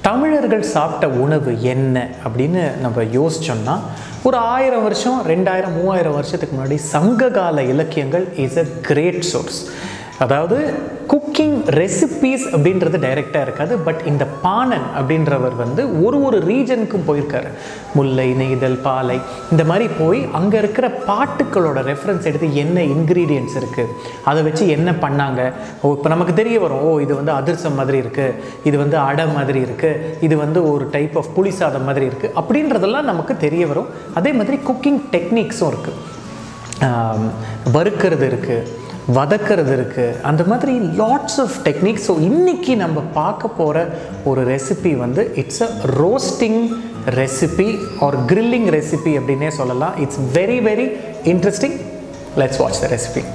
தமிழர்கள் சாப்பிட்ட உணவு என்ன அப்படின்னு நம்ம யோசிச்சோம்னா ஒரு ஆயிரம் வருஷம் ரெண்டாயிரம் மூவாயிரம் வருஷத்துக்கு முன்னாடி சங்ககால இலக்கியங்கள் இஸ் அ கிரேட் சோர்ஸ் அதாவது குக்கிங் ரெசிபீஸ் அப்படின்றது டைரெக்டாக இருக்காது பட் இந்த பாணன் அப்படின்றவர் வந்து ஒரு ஒரு ரீஜனுக்கும் போயிருக்காரு முல்லை நெய்தல் பாலை இந்த மாதிரி போய் அங்கே இருக்கிற பாட்டுக்களோட ரெஃபரன்ஸ் எடுத்து என்ன இன்க்ரீடியன்ட்ஸ் இருக்குது அதை வச்சு என்ன பண்ணாங்க ஓ இப்போ நமக்கு தெரிய வரும் ஓ இது வந்து அதிர்சம் மாதிரி இருக்குது இது வந்து அடை மாதிரி இருக்குது இது வந்து ஒரு டைப் ஆஃப் புளி சாதம் மாதிரி இருக்குது அப்படின்றதெல்லாம் நமக்கு தெரிய வரும் அதே மாதிரி குக்கிங் டெக்னிக்ஸும் இருக்குது வறுக்கிறது இருக்குது வதக்கிறது இருக்குது அந்த மாதிரி லாட்ஸ் ஆஃப் டெக்னிக்ஸ் ஸோ இன்றைக்கி நம்ம பார்க்க போகிற ஒரு ரெசிபி வந்து it's a roasting recipe or grilling recipe அப்படின்னே சொல்லலாம் it's very very interesting let's watch the recipe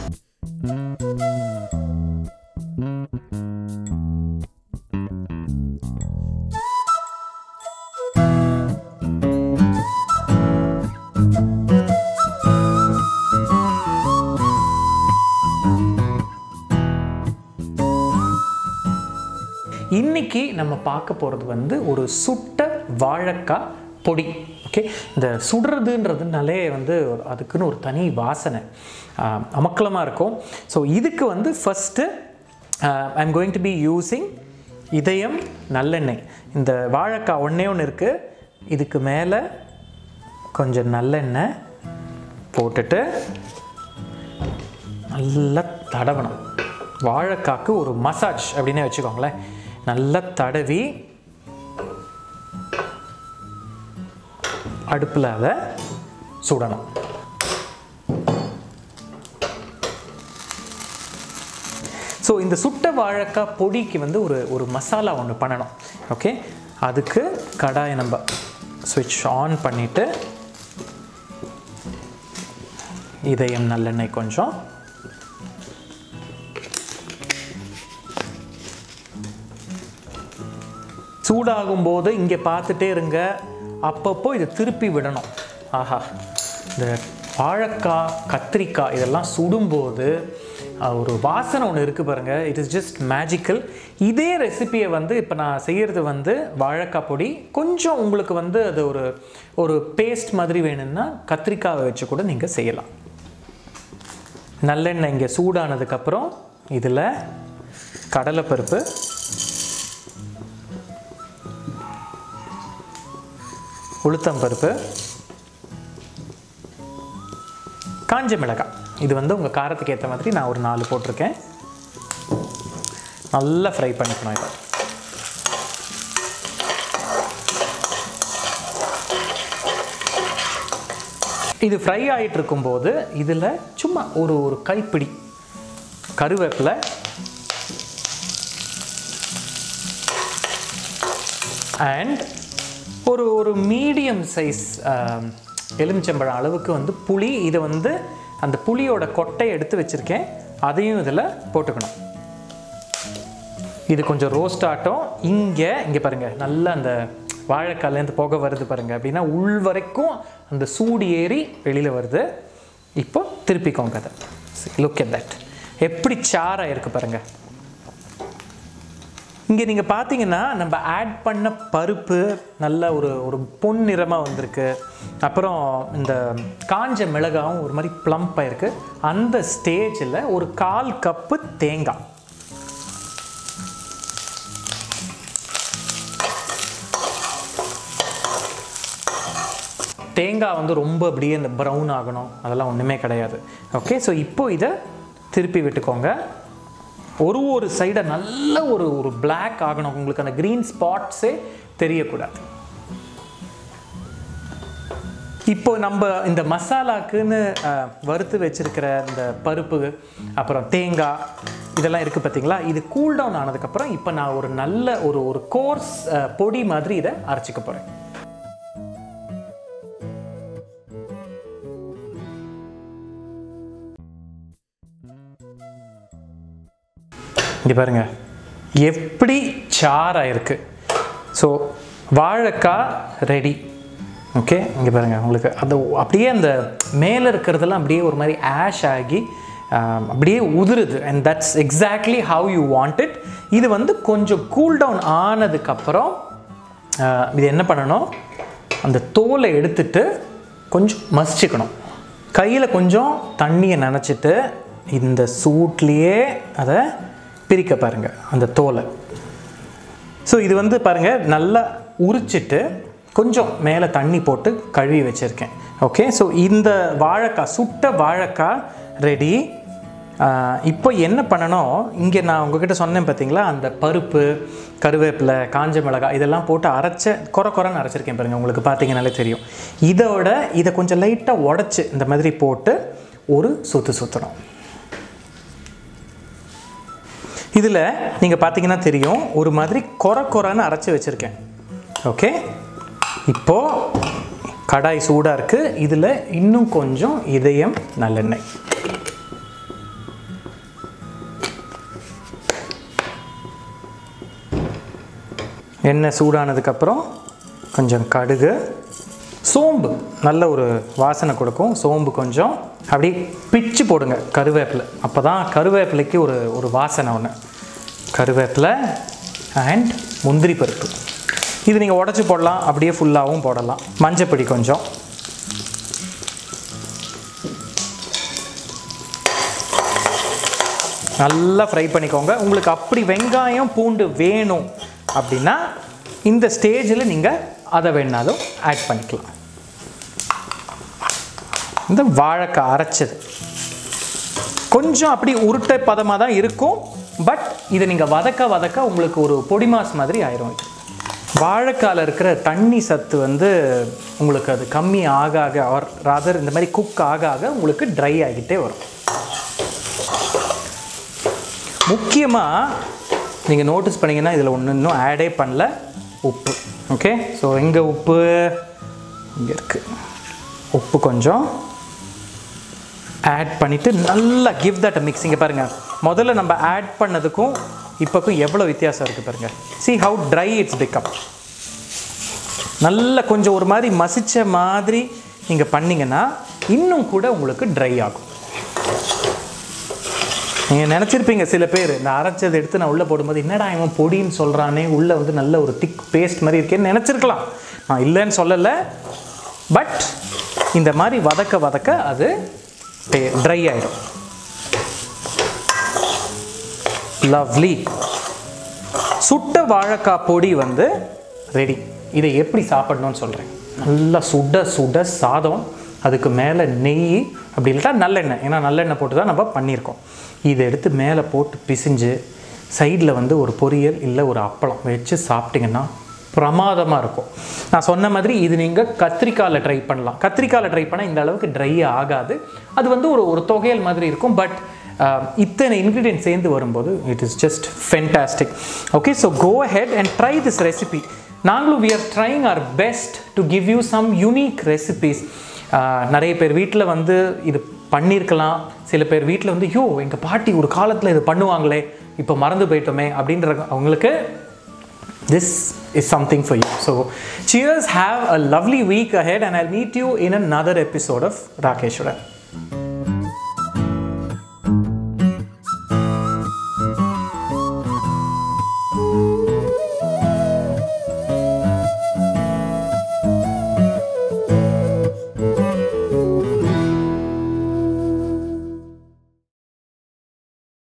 இன்னைக்கு நம்ம பார்க்க போகிறது வந்து ஒரு சுட்ட வாழைக்காய் பொடி ஓகே இந்த சுடுறதுன்றதுனாலே வந்து ஒரு- அதுக்குன்னு ஒரு தனி வாசனை ஆஹ், அமக்கலமாக இருக்கும் ஸோ இதுக்கு வந்து first I am going to be using Idhayam நல்லெண்ணெய் இந்த வாழைக்காய் ஒன்றே ஒன்று இருக்குது இதுக்கு மேலே கொஞ்சம் நல்லெண்ணெய் போட்டுட்டு நல்லா தடவணும் வாழைக்காக்கு ஒரு மசாஜ் அப்படின்னே வச்சுக்கோங்களேன் நல்லா தடவி அடுப்பில் அதை சுடணும் ஸோ இந்த சுட்ட வாழைக்காய் பொடிக்கு வந்து ஒரு ஒரு மசாலா ஒன்று பண்ணணும் ஓகே அதுக்கு கடாயை நம்ம ஸ்விட்ச் ஆன் பண்ணிவிட்டு இதயம் நல்லெண்ணெய் கொஞ்சம் சூடாகும் போது இங்கே பார்த்துட்டே இருங்க அப்பப்போ இதை திருப்பி விடணும் ஆஹா இந்த வாழைக்காய் கத்திரிக்காய் இதெல்லாம் சுடும்போது அஹ், ஒரு வாசனை ஒன்று இருக்குது பாருங்கள் இட் இஸ் ஜஸ்ட் மேஜிக்கல் இதே ரெசிபியை வந்து இப்போ நான் செய்கிறது வந்து வாழைக்காய் பொடி கொஞ்சம் உங்களுக்கு வந்து அது ஒரு ஒரு பேஸ்ட் மாதிரி வேணும்னா கத்திரிக்காவை வச்சு கூட நீங்கள் செய்யலாம் நல்லெண்ணெய் இங்கே சூடானதுக்கப்புறம் இதில் கடலைப்பருப்பு உளுத்தம்பருப்பு காஞ்ச மிளகாய் இது வந்து உங்கள் காரத்துக்கு ஏற்ற மாதிரி நான் ஒரு நாலு போட்டிருக்கேன் நல்லா ஃப்ரை பண்ணிக்கணும் இதை இது ஃப்ரை ஆகிட்டு இருக்கும்போது இதில் சும்மா ஒரு ஒரு கைப்பிடி கருவேப்பிலை அண்ட் ஒரு ஒரு மீடியம் சைஸ் எலுமிச்சம்பழம் அளவுக்கு வந்து புளி இதை வந்து அந்த புளியோட கொட்டையை எடுத்து வச்சுருக்கேன் அதையும் இதில் போட்டுக்கணும் இது கொஞ்சம் ரோஸ்ட் ஆட்டம் இங்கே இங்கே பாருங்கள் நல்லா அந்த வாழைக்கால்லேருந்து புகை வருது பாருங்கள் அப்படின்னா உள் வரைக்கும் அந்த சூடு ஏறி வெளியில் வருது இப்போ திருப்பிக்கோங்க அதை லுக் at that எப்படி சாராக இருக்குது பாருங்கள் இங்கே நீங்கள் பார்த்தீங்கன்னா நம்ம ஆட் பண்ண பருப்பு நல்ல ஒரு ஒரு பொன் நிறமாக வந்திருக்கு அப்புறம் இந்த காஞ்ச மிளகாவும் ஒரு மாதிரி ப்ளம்ப் ஆயிருக்கு அந்த ஸ்டேஜில் ஒரு கால் கப்பு தேங்காய் தேங்காய் வந்து ரொம்ப அப்படியே இந்த ப்ரௌன் ஆகணும் அதெல்லாம் ஒன்றுமே கிடையாது ஓகே ஸோ இப்போ இதை திருப்பி விட்டுக்கோங்க ஒரு ஒரு சைடை நல்ல ஒரு ஒரு Black ஆகணும் உங்களுக்கு அந்த க்ரீன் ஸ்பாட்ஸே தெரியக்கூடாது இப்போ நம்ம இந்த மசாலாக்குன்னு அஹ், வறுத்து வச்சிருக்கிற இந்த பருப்பு அப்புறம் தேங்காய் இதெல்லாம் இருக்குது பார்த்தீங்களா இது கூல் டவுன் ஆனதுக்கப்புறம் இப்போ நான் ஒரு நல்ல ஒரு ஒரு கோர்ஸ் பொடி மாதிரி இதை அரைச்சிக்க போகிறேன் இங்கே பாருங்க எப்படி சாராக இருக்கு ஸோ வாழைக்காய் ரெடி ஓகே இங்கே பாருங்க உங்களுக்கு அந்த அப்படியே அந்த மேலே இருக்கிறதெல்லாம் அப்படியே ஒரு மாதிரி ஆஷ் ஆகி ஆம், அப்படியே உதிருது and that's exactly how you want it இது வந்து கொஞ்சம் கூல் டவுன் ஆனதுக்கப்புறம் ஆஹ், இது என்ன பண்ணணும் அந்த தோலை எடுத்துட்டு கொஞ்சம் மசிச்சுக்கணும் கையில் கொஞ்சம் தண்ணியை நனைச்சிட்டு இந்த சூட்லேயே அதை பிரிக்க பாருங்கள் அந்த தோலை ஸோ இது வந்து பாருங்கள் நல்லா உரிச்சிட்டு கொஞ்சம் மேலே தண்ணி போட்டு கழுவி வச்சுருக்கேன் ஓகே ஸோ இந்த வாழைக்காய் சுட்ட வாழைக்காய் ரெடி இப்போ என்ன பண்ணணும் இங்கே நான் உங்ககிட்ட சொன்னேன் பார்த்தீங்களா அந்த பருப்பு கருவேப்பிலை காஞ்ச மிளகாய் இதெல்லாம் போட்டு அரைச்ச குறை குறைன்னு அரைச்சிருக்கேன் பாருங்கள் உங்களுக்கு பார்த்தீங்கனாலே தெரியும் இதோட இதை கொஞ்சம் லைட்டாக உடச்சி இந்த மாதிரி போட்டு ஒரு சுற்று சுற்றணும் இதில் நீங்கள் பார்த்தீங்கன்னா தெரியும் ஒரு மாதிரி கொர கொரன்னு அரைச்சி வச்சுருக்கேன் ஓகே இப்போது கடாய் சூடாக இருக்குது இதில் இன்னும் கொஞ்சம் இதயம் நல்லெண்ணெய் எண்ணெய் சூடானதுக்கப்புறம் கொஞ்சம் கடுகு சோம்பு நல்ல ஒரு வாசனை கொடுக்கும் சோம்பு கொஞ்சம் அப்படியே பிச்சு போடுங்க கருவேப்பிலை அப்போ தான் கருவேப்பிலைக்கு ஒரு ஒரு வாசனை ஒன்று கருவேப்பிலை அண்ட் முந்திரி பருப்பு இது நீங்கள் உடச்சி போடலாம் அப்படியே ஃபுல்லாகவும் போடலாம் மஞ்சப்பொடி கொஞ்சம் நல்லா ஃப்ரை பண்ணிக்கோங்க உங்களுக்கு அப்படி வெங்காயம் பூண்டு வேணும் அப்படின்னா இந்த ஸ்டேஜில் நீங்கள் அதை வேணாலும் ஆட் பண்ணிக்கலாம் இந்த வாழைக்காய் அரைச்சது கொஞ்சம் அப்படி உருட்டை பதமாக தான் இருக்கும் பட் இதை நீங்கள் வதக்க வதக்க உங்களுக்கு ஒரு பொடி மாஸ் மாதிரி ஆயிரும் இது வாழைக்காயில் இருக்கிற தண்ணி சத்து வந்து உங்களுக்கு அது கம்மி ஆக ஆக ஆர் ராதர் இந்த மாதிரி குக் ஆக ஆக உங்களுக்கு ட்ரை ஆகிட்டே வரும் முக்கியமாக நீங்கள் நோட்டீஸ் பண்ணீங்கன்னா இதில் ஒன்று இன்னும் ஆடே பண்ணல உப்பு ஓகே ஸோ எங்கே உப்பு இங்கே இருக்குது உப்பு கொஞ்சம் ஆட் பண்ணிவிட்டு நல்லா கிவ் தட் மிக்ஸ் இங்கே பாருங்கள் முதல்ல நம்ம ஆட் பண்ணதுக்கும் இப்போக்கும் எவ்வளோ வித்தியாசம் இருக்குது பாருங்கள் see how dry it's become நல்ல கொஞ்சம் ஒரு மாதிரி மசிச்ச மாதிரி நீங்கள் பண்ணிங்கன்னா இன்னும் கூட உங்களுக்கு ட்ரை ஆகும் நீங்கள் நினச்சிருப்பீங்க சில பேர் இந்த அரைச்சதை எடுத்து நான் உள்ளே போடும்போது என்னடா இவன் பொடின்னு சொல்கிறானே உள்ளே வந்து நல்ல ஒரு திக் பேஸ்ட் மாதிரி இருக்கேன்னு நினச்சிருக்கலாம் நான் இல்லைன்னு சொல்லலை பட் இந்த மாதிரி வதக்க வதக்க அது ட்ரை ஆகிடும் லவ்லி சுட்ட வாழைக்காய் பொடி வந்து ரெடி இதை எப்படி சாப்பிடணும்னு சொல்கிறேன் நல்லா சுட சுட சாதம் அதுக்கு மேலே நெய் அப்படி இல்லட்டா நல்லெண்ணெய் ஏன்னா நல்லெண்ணெய் போட்டு தான் நம்ம பண்ணியிருக்கோம் இதை எடுத்து மேலே போட்டு பிசிஞ்சு சைடில் வந்து ஒரு பொரியல் இல்லை ஒரு அப்பளம் வச்சு சாப்பிட்டிங்கன்னா பிரமாதமாக இருக்கும் நான் சொன்ன மாதிரி இது நீங்கள் கத்திரிக்காயில் ட்ரை பண்ணலாம் கத்திரிக்காயில் ட்ரை பண்ணால் இந்த அளவுக்கு ட்ரை ஆகாது அது வந்து ஒரு ஒரு தொகையல் மாதிரி இருக்கும் பட் இத்தனை இன்க்ரீடியன்ட் சேர்ந்து வரும்போது it is just fantastic okay so go ahead and try this recipe நாங்களும் we are trying our best to give you some unique recipes நிறைய பேர் வீட்டில் வந்து இது பண்ணியிருக்கலாம் சில பேர் வீட்டில் வந்து யோ எங்கள் பாட்டி ஒரு காலத்தில் இது பண்ணுவாங்களே இப்போ மறந்து போயிட்டோமே அப்படின்ற அவங்களுக்கு this is something for you. So, cheers, have a lovely week ahead, and I'll meet you in another episode of Rakeshwaran.